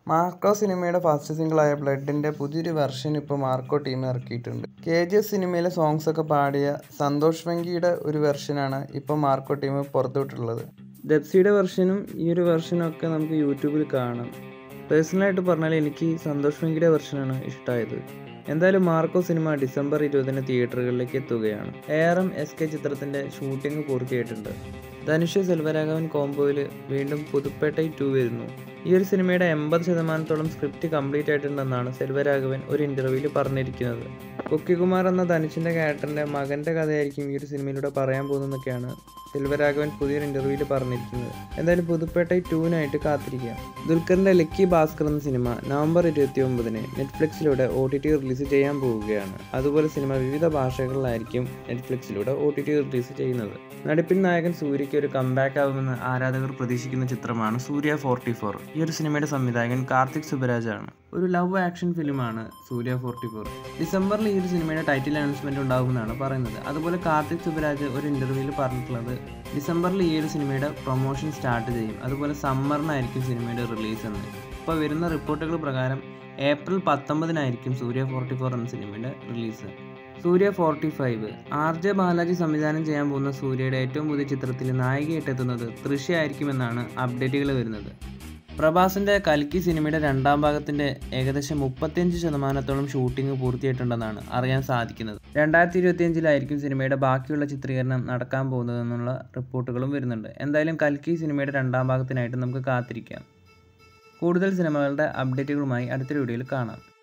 Marco സിനിമയുടെ first സിംഗിളായ ബ്ലഡിന്റെ പുതിയൊരു version ഇപ്പോൾ മാർക്കോ ടീം ഇറക്കിയിട്ടുണ്ട് കെ ജി എഫ് സിനിമയിലെ സോങ്സ് ഒക്കെ പാടിയ സന്തോഷ് വെങ്കിയുടെ ഒരു വെർഷനാണ് ഇപ്പോൾ മാർക്കോ ടീം പുറത്തുവിട്ടുള്ളത് ഡെപ്സിയുടെ വെർഷനും ഈ ഒരു വെർഷനും ഒക്കെ നമുക്ക് യൂട്യൂബിൽ കാണാം പേഴ്സണലായിട്ട് പറഞ്ഞാൽ എനിക്ക് സന്തോഷ് വെങ്കിയുടെ വെർഷനാണ് ഇഷ്ടമായത് എന്തായാലും മാർക്കോ സിനിമ ഡിസംബർ ഇരുപതിന് തിയേറ്ററുകളിലേക്ക് എത്തുകയാണ് A R M S K ചിത്രത്തിന്റെ ഷൂട്ടിംഗ് പൂർത്തിയായിട്ടുണ്ട് ധനുഷ് സെൽവരാഘവൻ കോംബോയിൽ വീണ്ടും പുതുപ്പേട്ടൈ ടു വരുന്നു ഈ ഒരു സിനിമയുടെ എൺപത് ശതമാനത്തോളം സ്ക്രിപ്റ്റ് കംപ്ലീറ്റ് ആയിട്ടുണ്ടെന്നാണ് സെൽവരാഘവൻ ഒരു ഇന്റർവ്യൂവിൽ പറഞ്ഞിരിക്കുന്നത് കുക്കികുമാർ എന്ന ധനുഷിന്റെ ക്യാരക്ടറിന്റെ മകന്റെ കഥയായിരിക്കും ഈ ഒരു സിനിമയിലൂടെ പറയാൻ പോകുന്നതൊക്കെയാണ് സെൽവരാഘവൻ പുതിയൊരു ഇന്റർവ്യൂവിൽ പറഞ്ഞിരിക്കുന്നത് എന്തായാലും പുതുപ്പേട്ടൈ ടൂവിനായിട്ട് കാത്തിരിക്കാം ദുൽഖറിന്റെ ലക്കി ഭാസ്കർ എന്ന സിനിമ നവംബർ ഇരുപത്തി ഒമ്പതിന് നെറ്റ്ഫ്ലിക്സിലൂടെ ഒ ടി ടി റിലീസ് ചെയ്യാൻ പോവുകയാണ് അതുപോലെ സിനിമ വിവിധ ഭാഷകളിലായിരിക്കും നെറ്റ്ഫ്ലിക്സിലൂടെ ഒ ടി ടി റിലീസ് ചെയ്യുന്നത് നടിപ്പിൻ നായകൻ സൂര്യയ്ക്ക് ഒരു കംബാക്ക് ആവുമെന്ന് ആരാധകർ പ്രതീക്ഷിക്കുന്ന ചിത്രമാണ് സൂര്യ ഫോർട്ടി ഫോർ ഈ ഒരു സിനിമയുടെ സംവിധായകൻ കാർത്തിക് സുബരാജാണ് ഒരു ലവ് ആക്ഷൻ ഫിലിമാണ് സൂര്യ ഫോർട്ടി ഫോർ ഡിസംബറിൽ ഈ ഒരു സിനിമയുടെ ടൈറ്റിൽ അനൗൺസ്മെന്റ് ഉണ്ടാകുമെന്നാണ് പറയുന്നത് അതുപോലെ കാർത്തിക് സുബരാജ് ഒരു ഇന്റർവ്യൂവിൽ പറഞ്ഞിട്ടുള്ളത് ഡിസംബറിൽ ഈ ഒരു സിനിമയുടെ പ്രൊമോഷൻ സ്റ്റാർട്ട് ചെയ്യും അതുപോലെ സമ്മറിനായിരിക്കും സിനിമയുടെ റിലീസ് എന്ന് ഇപ്പോൾ വരുന്ന റിപ്പോർട്ടുകൾ പ്രകാരം ഏപ്രിൽ പത്തൊമ്പതിനായിരിക്കും സൂര്യ ഫോർട്ടി ഫോർ എന്ന സിനിമയുടെ release Suriya forty five R J Balaji സംവിധാനം ചെയ്യാൻ പോകുന്ന സൂര്യയുടെ ഏറ്റവും പുതിയ ചിത്രത്തിൽ നായികയായിട്ടെത്തുന്നത് തൃശ്യായിരിക്കുമെന്നാണ് അപ്ഡേറ്റുകൾ വരുന്നത് പ്രഭാസിന്റെ കൽക്കി സിനിമയുടെ രണ്ടാം ഭാഗത്തിന്റെ ഏകദേശം മുപ്പത്തിയഞ്ച് ശതമാനത്തോളം ഷൂട്ടിംഗ് പൂർത്തിയായിട്ടുണ്ടെന്നാണ് അറിയാൻ സാധിക്കുന്നത് രണ്ടായിരത്തി ഇരുപത്തിയഞ്ചിലായിരിക്കും സിനിമയുടെ ബാക്കിയുള്ള ചിത്രീകരണം നടക്കാൻ പോകുന്നതെന്നുള്ള റിപ്പോർട്ടുകളും വരുന്നുണ്ട് എന്തായാലും കൽക്കി സിനിമയുടെ രണ്ടാം ഭാഗത്തിനായിട്ട് നമുക്ക് കാത്തിരിക്കാം കൂടുതൽ സിനിമകളുടെ അപ്ഡേറ്റുകളുമായി അടുത്തൊരു വീഡിയോയിൽ കാണാം